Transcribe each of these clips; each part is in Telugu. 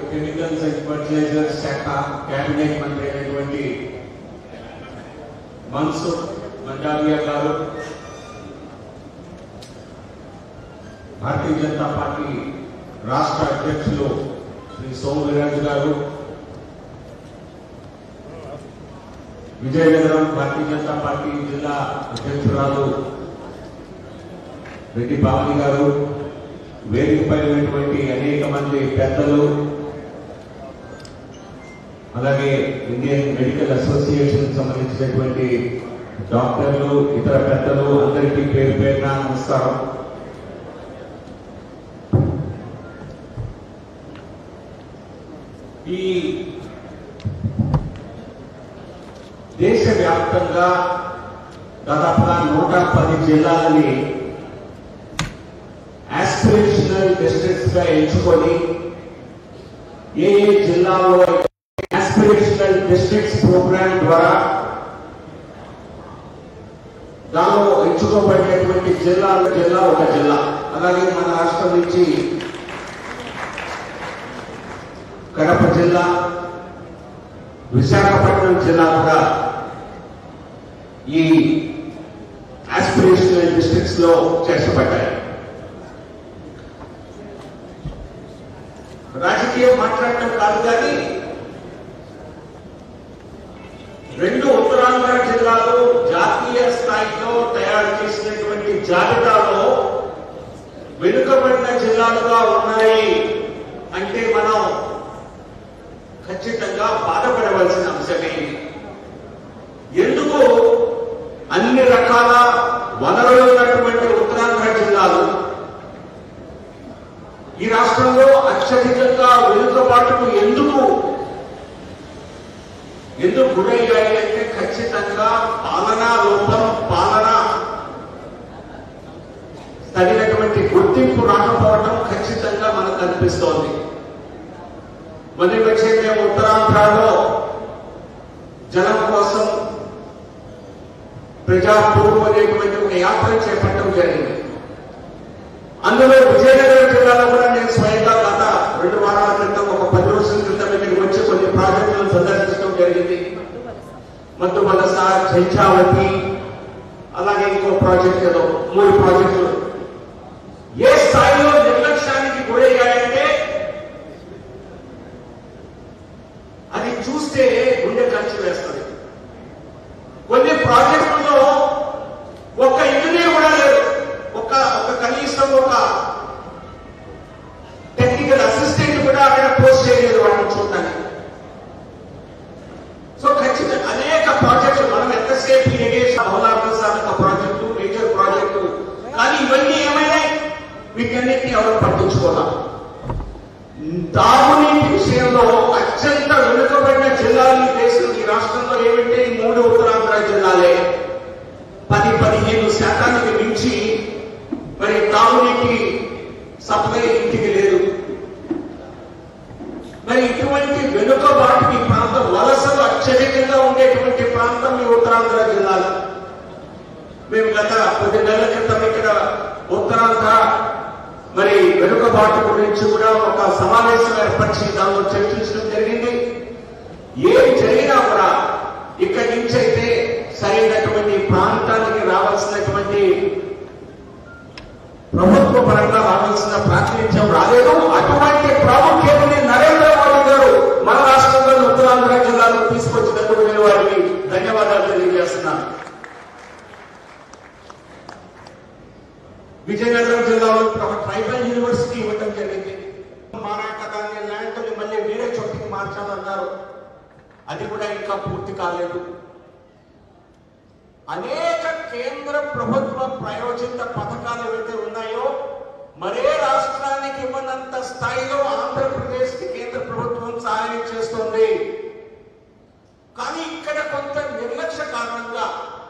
కెమికల్స్ అండ్ ఫర్టిలైజర్స్ శాఖ కేబినెట్ మంత్రి అయినటువంటి మన్సూర్ మండావియా గారు భారతీయ జనతా పార్టీ రాష్ట్ర అధ్యక్షులు శ్రీ సోమవీరాజు గారు విజయనగరం భారతీయ జనతా పార్టీ జిల్లా అధ్యక్షురాలు రెడ్డి పావని గారు వేదికపై ఉన్నటువంటి అనేక మంది పెద్దలు అలాగే ఇండియన్ మెడికల్ అసోసియేషన్ సంబంధించినటువంటి డాక్టర్లు ఇతర పెద్దలు అందరికీ పేరు పేరున నమస్కారం ఈ దేశవ్యాప్తంగా దాదాపుగా నూట పది జిల్లాలని ఆస్పిరేషనల్ డిస్ట్రిక్ట్స్ గా ఎంచుకొని ఏ ఏ జిల్లాలో ఆస్పిరేషనల్ డిస్ట్రిక్ట్స్ ప్రోగ్రామ్ ద్వారా దానిలో ఎంచుకోబడినటువంటి జిల్లాల జిల్లా ఒక జిల్లా అలాగే మన రాష్ట్రం నుంచి కడప జిల్లా విశాఖపట్నం జిల్లా కూడా ఈ ఆస్పిరేషనల్ డిస్ట్రిక్ట్స్ లో చేర్చబడ్డాయి రాజకీయం మాట్లాడటం కాదు కానీ రెండు ఉత్తరాంధ్ర జిల్లాలు జాతీయ స్థాయిలో తయారు చేసినటువంటి జాబితాలో వెనుకబడిన జిల్లాలుగా ఉన్నాయి అంటే మనం ఖచ్చితంగా బాధపడవలసిన అంశమే ఇది. ఎందుకు అన్ని రకాల వనరులు ఉన్నటువంటి ఉత్తరాంధ్ర జిల్లాలు ఈ రాష్ట్రంలో అత్యధికంగా వెనుకబాటుకు ఎందుకు ఎందుకు గురయ్యాయి అంటే ఖచ్చితంగా పాలనా లోపం పాలన తగినటువంటి గుర్తింపు రాకపోవడం ఖచ్చితంగా మనకు కనిపిస్తోంది మొన్న వచ్చే మేము ఉత్తరాంధ్రలో జనం కోసం ప్రజాపూర్వం అనేటువంటి ఒక యాత్ర చేపట్టడం జరిగింది అందులో విజయనగరం జిల్లాలో కూడా నేను స్వయంగా గత రెండు వారాల క్రితం ఒక పది రోజుల క్రితం ఇక్కడికి వచ్చి కొన్ని ప్రాజెక్టులను సందర్శించడం జరిగింది మత్తు వలస చెంచావతి అలాగే ఇంకో ప్రాజెక్ట్ ఏదో మూడు ప్రాజెక్టులు ఏ స్థాయిలో నిర్లక్ష్యానికి గురయ్యాయంటే అది చూస్తే గుండె ఖర్చు వేస్తుంది కొన్ని ప్రాజెక్టుల్లో ఒక్క ఇంజనీర్ కూడా లేదు ఒక ఒక కనీసం ఒక టెక్నికల్ అసిస్టెంట్ కూడా అక్కడ పోస్ట్ చేయలేదు వాటిని చూడడానికి సో ఖచ్చితంగా అనేక ప్రాజెక్టులు మనం ఎంతసేపు ఇరిగేషన్ బహుళార్థ సాధక ప్రాజెక్టు మేజర్ ప్రాజెక్టు కానీ ఇవన్నీ ఏమైనాయి వీటన్నిటిని ఎవరు పట్టించుకోవాలి తాగునీటి విషయంలో అత్యంత వెనుకబడిన జిల్లాలు ఈ దేశం ఈ రాష్ట్రంలో ఏమంటే ఈ మూడు ఉత్తరాంధ్ర జిల్లాలే పది పదిహేను శాతానికి మించి మరి తాగునీటి సప్లై ఇంటికి లేదు మరి ఇటువంటి వెనుకబాటుకి ఈ ప్రాంతం వలసలు అత్యధికంగా ఉండేటువంటి ప్రాంతం ఈ ఉత్తరాంధ్ర జిల్లాలు మేము గత కొద్ది నెలల క్రితం ఇక్కడ ఉత్తరాంధ్ర మరి వెనుకబాటు గురించి కూడా ఒక సమావేశం ఏర్పరిచి దానిలో చర్చించడం జరిగింది ఏది జరిగినా కూడా ఇక్కడి నుంచి అయితే సరైనటువంటి ప్రాంతానికి రావాల్సినటువంటి ప్రభుత్వ పరంగా రావాల్సిన ప్రాతినిధ్యం రాలేదు అటువంటి ప్రాముఖ్యతని నరేంద్ర మోడీ గారు మన రాష్ట్రంలో ఉత్తరాంధ్ర జిల్లాలో తీసుకొచ్చినందుకు నేను వారికి ధన్యవాదాలు తెలియజేస్తున్నాను విజయనగరం జిల్లాలో ఒక ట్రైబల్ యూనివర్సిటీ ఇవ్వడం జరిగింది మారాక దాన్ని ల్యాండ్ని మళ్ళీ వేరే చోటికి మార్చాలన్నారు అది కూడా ఇంకా పూర్తి కాలేదు అనేక కేంద్ర ప్రభుత్వ ప్రయోజిత పథకాలు ఏవైతే ఉన్నాయో మరే రాష్ట్రానికి ఇవ్వనంత స్థాయిలో ఆంధ్రప్రదేశ్ కి కేంద్ర ప్రభుత్వం సహాయం చేస్తోంది కానీ ఇక్కడ కొంత నిర్లక్ష్య కారణంగా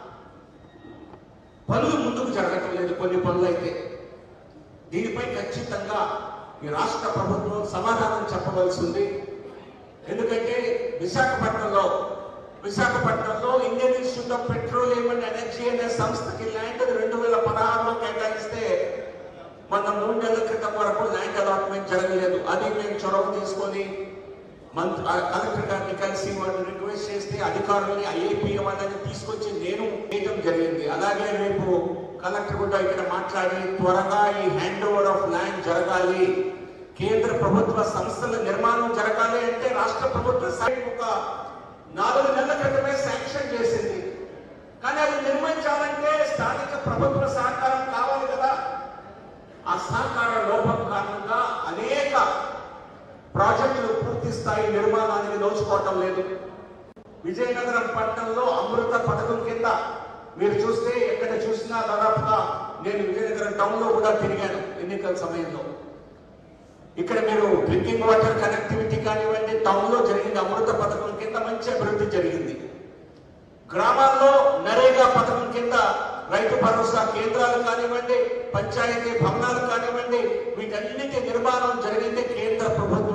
పనులు ముందుకు జరగటం లేదు కొన్ని పనులు అయితే దీనిపై ఖచ్చితంగా ఈ రాష్ట్ర ప్రభుత్వం సమాధానం చెప్పవలసి ఉంది ఎందుకంటే విశాఖపట్నంలో విశాఖపట్నంలో Indian Institute of Petroleum and Energy అనే సంస్థకి ల్యాండ్ రెండు వేల పదహారులో కేటాయిస్తే మొన్న మూడు నెలల క్రితం వరకు ల్యాండ్ అలాట్మెంట్ జరగలేదు అది మేము చొరవ తీసుకొని మంత్రి ఆ కలెక్టర్ గారిని కలిసి వాళ్ళు రిక్వెస్ట్ చేస్తే అధికారులని ఐఏపీ వాళ్ళని తీసుకొచ్చి నేను చేయడం జరిగింది అలాగే రేపు కలెక్టర్ కూడా ఇక్కడ మాట్లాడి త్వరగా ఈ హ్యాండ్ ఓవర్ ఆఫ్ ల్యాండ్ జరగాలి కేంద్ర ప్రభుత్వ సంస్థల నిర్మాణం జరగాలి అంటే రాష్ట్ర ప్రభుత్వ సైట్ ఒక నాలుగు నెలల క్రితమే శాంక్షన్ చేసింది కానీ అది నిర్మించాలంటే స్థానిక ప్రభుత్వ సహకారం కావాలి కదా ఆ సహకార లోపం కారణంగా అనేక ప్రాజెక్టులు పూర్తి స్థాయి నిర్మాణానికి నోచుకోవటం లేదు విజయనగరం పట్టణంలో అమృత పథకం కింద మీరు చూస్తే ఎక్కడ చూసినా దాదాపుగా నేను విజయనగరం టౌన్ లో కూడా తిరిగాను ఎన్నికల సమయంలో ఇక్కడ మీరు డ్రింకింగ్ వాటర్ కనెక్టివిటీ కానివ్వండి టౌన్ లో జరిగింది అమృత పథకం కింద మంచి అభివృద్ధి జరిగింది గ్రామాల్లో నరేగా పథకం కింద రైతు భరోసా కేంద్రాలు కానివ్వండి పంచాయతీ భవనాలు కానివ్వండి వీటన్నిటి నిర్మాణం జరిగింది కేంద్ర ప్రభుత్వ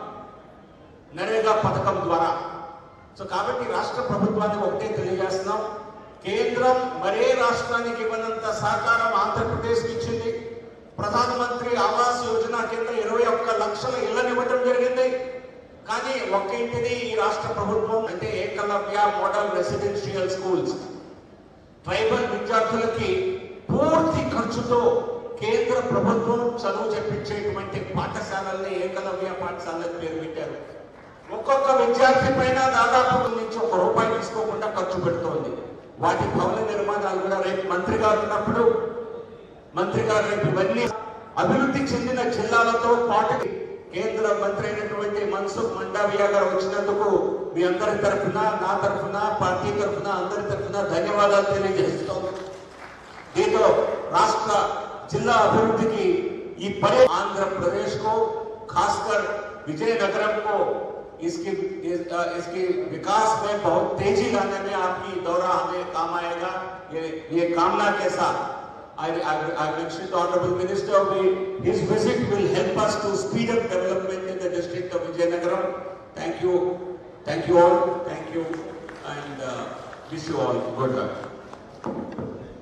నరేగా పథకం ద్వారా సో కాబట్టి రాష్ట్ర ప్రభుత్వానికి ఒకటే తెలియజేస్తున్నాం కేంద్రం మరే రాష్ట్రానికి ఇవ్వనంత సహకారం ఆంధ్రప్రదేశ్కి ఇచ్చింది ప్రధానమంత్రి ఆవాస్ యోజన కింద ఇరవై ఒక్క లక్షల ఇళ్లను ఇవ్వడం జరిగింది కానీ ఒక్క ఇంటిని ఈ రాష్ట్ర ప్రభుత్వం అంటే Ekalavya model residential schools tribal విద్యార్థులకి పూర్తి ఖర్చుతో కేంద్ర ప్రభుత్వం చదువు చెప్పించేటువంటి పాఠశాలల్ని ఏకలవ్య పాఠశాలలకు పేరు పెట్టారు ఒక్కొక్క విద్యార్థి పైన దాదాపు నుంచి ఒక రూపాయి తీసుకోకుండా ఖర్చు పెడుతోంది వాటి భవన నిర్మాణాలు కూడా రేపు మంత్రి గారు ఉన్నప్పుడు మంత్రి గారు రేపు ఇవన్నీ అభివృద్ధి చెందిన జిల్లాలతో పాటు కేంద్ర మంత్రి అయినటువంటి మన్సుఖ్ మండావియా గారు వచ్చినందుకు మీ అందరి తరఫున నా తరఫున పార్టీ తరఫున అందరి తరఫున ధన్యవాదాలు తెలియజేస్తాం దీంతో రాష్ట్ర జిల్లా అభివృద్ధికి ఈ పని ఆంధ్రప్రदेश को खासकर विजयनगरम को इसकी इस, अ, इसके विकास में बहुत तेजी लाने में आपकी दौरा हमें काम आएगा ये ये कामना के साथ I, I, I mentioned the Honorable Minister, we, his visit will help us to speed up development in the district of Vijayanagaram. Thank you, thank you all, thank you, and uh, wish you all good luck.